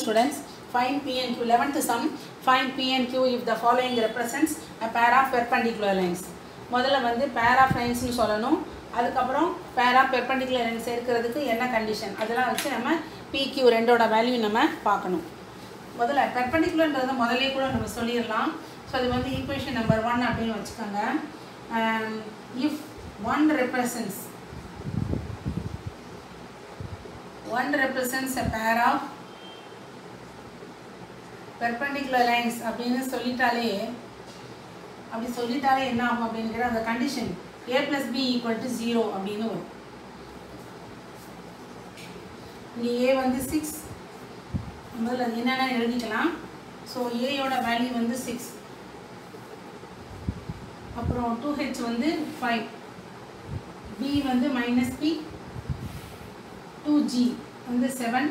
students, find P and Q. 11th sum, find P and Q if the following represents a pair of perpendicular lines. முதல்ல வந்து pair of lines னு சொல்லணும் அதுக்கப்புறம் pair of perpendicular lines சேர்க்கிறதுக்கு என்ன condition அதெல்லாம் வச்சு நம்ம PQ ரெண்டோட வேல்யூ நம்ம பார்க்கணும் முதல்ல பெர்பெண்டிகுலர்ன்றதை முதல்ல கூட நம்ம சொல்லிடலாம் ஸோ அது வந்து ஈக்குவேஷன் நம்பர் ஒன் அப்படின்னு வச்சுக்கோங்க if one represents one represents a pair of perpendicular lines அப்படின்னு சொல்லிட்டாலே அப்படி சொல்லிட்டாலே என்ன ஆகும் அப்படிங்கிற அந்த condition a plus b equal to 0 அப்படின்னு வரும் இங்கே a வந்து சிக்ஸ் முதல்ல அது என்னென்ன எழுதிக்கலாம் ஸோ ஏயோட வேல்யூ வந்து சிக்ஸ் அப்புறம் டூ ஹெச் வந்து ஃபைவ் பி வந்து மைனஸ் பி டூ ஜி வந்து செவன்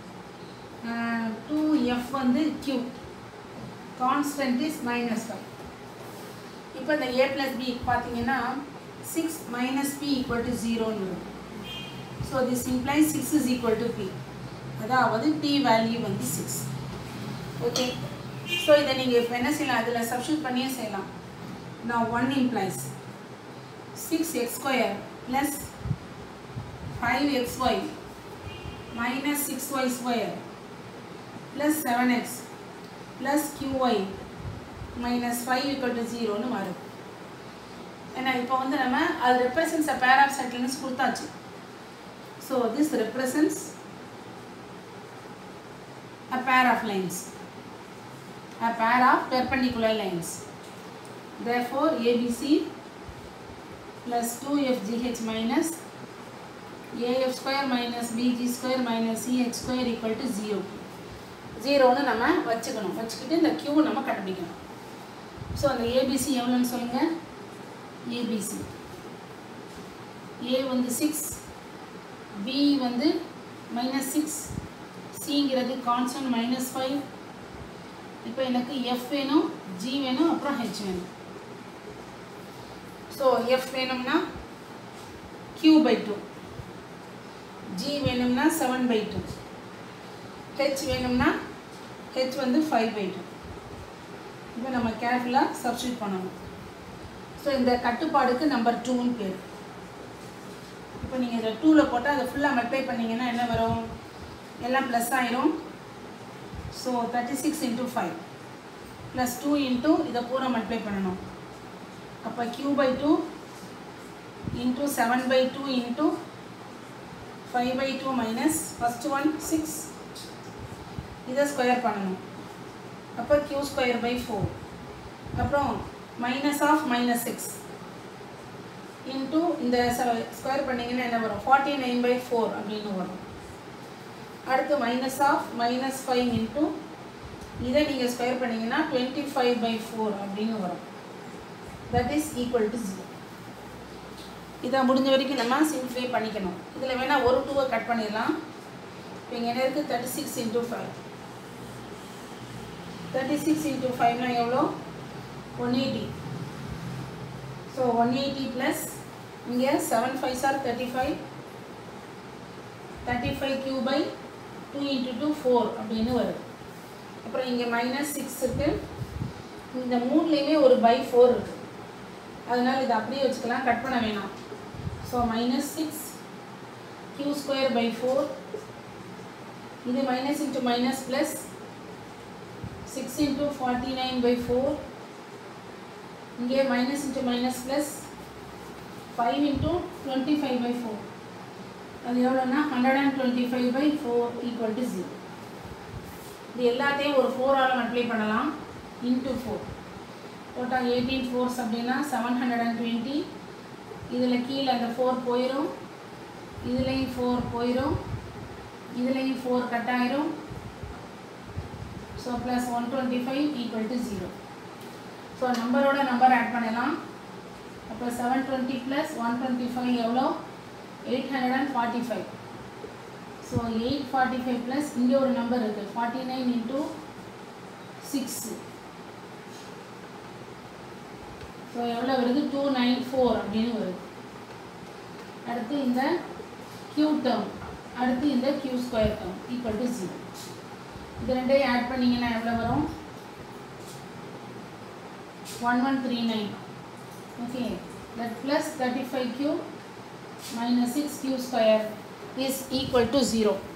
டூ எஃப் வந்து Q constant is minus five இப்போ இந்த ஏ ப்ளஸ் பி பார்த்தீங்கன்னா six minus B equal to ஜீரோன்னு வரும் so this implies six is equal to B அதாவது பி வேல்யூ வந்து சிக்ஸ் ஓகே ஸோ இதை நீங்கள் இப்போ என்ன செய்யலாம் அதில் சப்ஸ்டியூட் பண்ணியே செய்யலாம் நான் one implies six X square plus five X Y minus 6y square plus 7x plus qy minus 5 equal to 0 னு மாறும் ஏன்னா இப்போ வந்து நம்ம அது represents a pair of settlements கொடுத்தாச்சு so this represents a pair of lines a pair of perpendicular lines therefore abc plus 2fgh minus af square minus B G square minus C H square equal to zero ஜீரோன்னு நம்ம வச்சுக்கணும் வச்சுக்கிட்டு இந்த Q நம்ம கண்டுபிடிக்கணும் so அந்த ABC எவ்வளோன்னு சொல்லுங்கள் ஏபிசி ஏ வந்து சிக்ஸ் பி வந்து மைனஸ் சிக்ஸ் சிங்கிறது கான்ஸ்டன்ட் மைனஸ் ஃபைவ் இப்போ எனக்கு எஃப் வேணும் ஜி வேணும் அப்புறம் ஹெச் வேணும் ஸோ எஃப் வேணும்னா கியூ பை டூ ஜி வேணும்னா செவன் பை டூ ஹெச் வேணும்னா ஹெச் வந்து ஃபைவ் பை டூ இப்போ நம்ம கேர்ஃபுல்லாக சப்ஸ்டியூட் பண்ணணும் ஸோ இந்த கட்டுப்பாடுக்கு நம்பர் டூன்னு பேர் இப்போ நீங்கள் இதில் டூவில் போட்டால் அதை ஃபுல்லாக மல்டிப்ளை பண்ணிங்கன்னா என்ன வரும் எல்லாம் ப்ளஸ் ஆயிரும் so thirty six into five plus two into இதை பூரா மல்டிப்ளை பண்ணணும் அப்போ Q by two into seven by two into 5 by 2 minus first one 6 இதை ஸ்கொயர் பண்ணணும் அப்போ q ஸ்கொயர் பை ஃபோர் அப்புறம் minus of minus six into இந்த square பண்ணிங்கன்னா என்ன வரும் ஃபார்ட்டி நைன் பை ஃபோர் அப்படின்னு வரும் அடுத்து minus of minus five into இதை நீங்கள் ஸ்கொயர் பண்ணிங்கன்னா டுவெண்ட்டி ஃபைவ் பை ஃபோர் அப்படின்னு வரும் that is equal to zero இதை முடிஞ்ச வரைக்கும் நம்ம சிம்ப்ளை பண்ணிக்கணும் இதில் வேணால் ஒரு டூவை கட் பண்ணிடலாம் இப்போ இங்கே என்ன இருக்குது thirty six into five thirty six into ஃபைவ்னா எவ்வளோ one eighty so one eighty plus இங்கே seven five sir thirty five thirty five Q by two into two four அப்படின்னு வருது அப்புறம் இங்கே மைனஸ் சிக்ஸ் இருக்குது இந்த மூணுலேயுமே ஒரு பை ஃபோர் இருக்குது அதனால் இதை அப்படியே வச்சுக்கலாம் கட் பண்ண வேணாம் so minus six q square by four இது minus into minus plus six into forty nine by four இங்கே minus into minus plus five into twenty five by four அது எவ்வளோன்னா hundred and twenty five by four equal to zero இது எல்லாத்தையும் ஒரு ஃபோரால் multiply பண்ணலாம் into four போட்டால் eighteen fours அப்படின்னா செவன் ஹண்ட்ரட் அண்ட் டுவெண்ட்டி இதில் கீழே அந்த ஃபோர் போயிடும் இதுலேயும் ஃபோர் போயிடும் இதுலேயும் ஃபோர் கட் ஆயிரும் so plus one twenty five equal to zero so நம்பரோட நம்பர் ஆட் பண்ணலாம் அப்போ seven twenty plus one twenty five எவ்வளோ eight hundred and forty five so eight forty five plus இங்கே ஒரு நம்பர் இருக்குது forty nine into six so எவ்வளோ வருது two nine four அப்படின்னு வருது அடுத்து இந்த q டேர்ம் அடுத்து இந்த q square term equal to zero இது ரெண்டையும் ஆட் பண்ணிங்கன்னா எவ்வளோ வரும் one one three nine okay that plus thirty five Q minus 6 q square is equal to 0